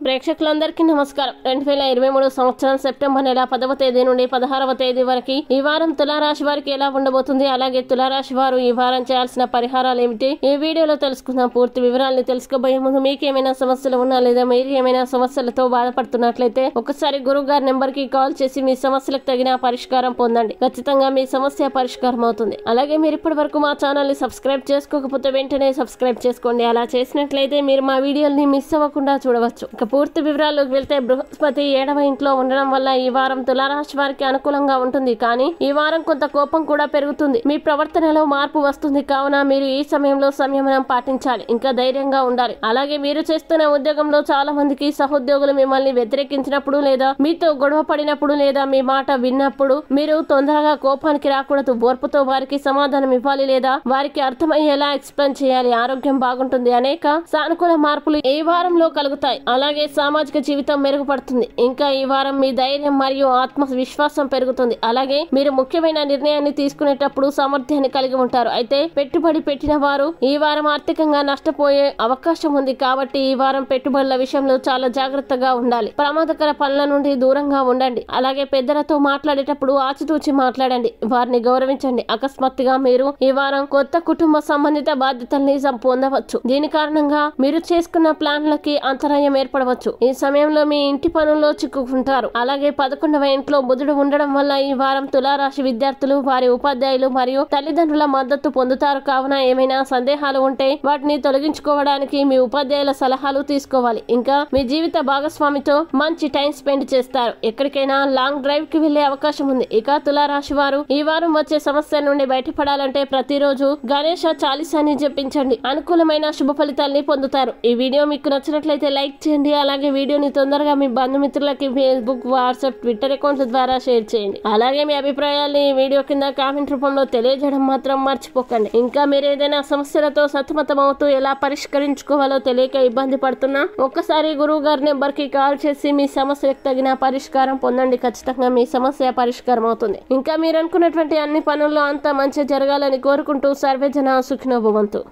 ప్రేక్షకులందరికీ నమస్కారం రెండు వేల ఇరవై మూడు సంవత్సరం సెప్టెంబర్ నెల పదవ తేదీ నుండి పదహారవ తేదీ వరకు ఈ వారం తులారాశి వారికి ఎలా ఉండబోతుంది అలాగే తులారాశి వారు ఈ వారం చేయాల్సిన పరిహారాలు ఏమిటి ఈ వీడియోలో తెలుసుకుందాం పూర్తి వివరాలను తెలుసుకోబోయే ముందు మీకు ఏమైనా సమస్యలు ఉన్నా లేదా మీరు ఏమైనా సమస్యలతో బాధపడుతున్నట్లయితే ఒకసారి గురువు గారి నెంబర్ కి కాల్ చేసి మీ సమస్యలకు తగిన పరిష్కారం పొందండి ఖచ్చితంగా మీ సమస్య పరిష్కారం అవుతుంది అలాగే మీరు ఇప్పటి వరకు మా ఛానల్ ని సబ్స్క్రైబ్ చేసుకోకపోతే వెంటనే సబ్స్క్రైబ్ చేసుకోండి అలా చేసినట్లయితే మీరు మా వీడియోల్ని మిస్ అవ్వకుండా చూడవచ్చు ఇక పూర్తి వివరాల్లోకి వెళ్తే బృహస్పతి ఏడవ ఇంట్లో ఉండడం వల్ల ఈ వారం తులారాశి వారికి అనుకూలంగా ఉంటుంది కానీ ఈ వారం కొంత కోపం కూడా పెరుగుతుంది మీ ప్రవర్తనలో మార్పు వస్తుంది కావున మీరు ఈ సమయంలో సంయమనం పాటించాలి ఇంకా ధైర్యంగా ఉండాలి అలాగే మీరు చేస్తున్న ఉద్యోగంలో చాలా మందికి సహోద్యోగులు మిమ్మల్ని వ్యతిరేకించినప్పుడు లేదా మీతో గొడవ పడినప్పుడు లేదా మీ మాట విన్నప్పుడు మీరు తొందరగా కోపానికి రాకూడదు ఓర్పుతో వారికి సమాధానం ఇవ్వాలి లేదా వారికి అర్థమయ్యేలా ఎక్స్ప్లెయిన్ చేయాలి ఆరోగ్యం బాగుంటుంది అనేక సానుకూల మార్పులు ఈ వారంలో కలుగుతాయి అలాగే సామాజిక జీవితం మెరుగుపడుతుంది ఇంకా ఈ వారం మీ ధైర్యం మరియు ఆత్మ విశ్వాసం పెరుగుతుంది అలాగే మీరు ముఖ్యమైన నిర్ణయాన్ని తీసుకునేటప్పుడు సామర్థ్యాన్ని కలిగి ఉంటారు అయితే పెట్టుబడి పెట్టిన వారు ఈ వారం ఆర్థికంగా నష్టపోయే అవకాశం ఉంది కాబట్టి ఈ వారం పెట్టుబడుల విషయంలో చాలా జాగ్రత్తగా ఉండాలి ప్రమాదకర పనుల నుండి దూరంగా ఉండండి అలాగే పెద్దలతో మాట్లాడేటప్పుడు ఆచితూచి మాట్లాడండి వారిని గౌరవించండి అకస్మాత్తుగా మీరు ఈ వారం కొత్త కుటుంబ సంబంధిత బాధ్యతల్ని సం- పొందవచ్చు దీని కారణంగా మీరు చేసుకున్న ప్లాన్లకి అంతరాయం ఏర్పడవచ్చు ఈ సమయంలో మీ ఇంటి పనుల్లో చిక్కుకుంటారు అలాగే పదకొండవ ఇంట్లో బుధుడు ఉండడం వల్ల ఈ వారం తులారాశి విద్యార్థులు వారి ఉపాధ్యాయులు మరియు తల్లిదండ్రుల మద్దతు పొందుతారు కావున ఏమైనా సందేహాలు ఉంటే వాటిని తొలగించుకోవడానికి మీ ఉపాధ్యాయుల సలహాలు తీసుకోవాలి ఇంకా మీ జీవిత భాగస్వామితో మంచి టైం స్పెండ్ చేస్తారు ఎక్కడికైనా లాంగ్ డ్రైవ్ కి వెళ్లే అవకాశం ఉంది ఇక తులారాశి వారు ఈ వారం వచ్చే సమస్య నుండి బయటపడాలంటే ప్రతిరోజు గణేష చాలీసాని జపించండి అనుకూలమైన శుభ ఫలితాల్ని పొందుతారు ఈ వీడియో మీకు నచ్చినట్లయితే లైక్ చేయండి అలాగే వీడియోని తొందరగా మీ బంధుమిత్రులకి ఫేస్బుక్ వాట్సాప్ ట్విట్టర్ అకౌంట్ల ద్వారా షేర్ చేయండి అలాగే మీ అభిప్రాయాల్ని ఈ వీడియో కింద కామెంట్ రూపంలో తెలియజేయడం మాత్రం మర్చిపోకండి ఇంకా మీరు ఏదైనా సమస్యలతో సతమతం అవుతూ ఎలా పరిష్కరించుకోవాలో తెలియక ఇబ్బంది పడుతున్నా ఒక్కసారి గురువు గారి నెంబర్ కి కాల్ చేసి మీ సమస్యకు తగిన పరిష్కారం పొందండి ఖచ్చితంగా మీ సమస్య పరిష్కారం అవుతుంది ఇంకా మీరు అనుకున్నటువంటి అన్ని పనుల్లో అంతా మంచి జరగాలని కోరుకుంటూ సర్వేజన సుఖినోభవంతు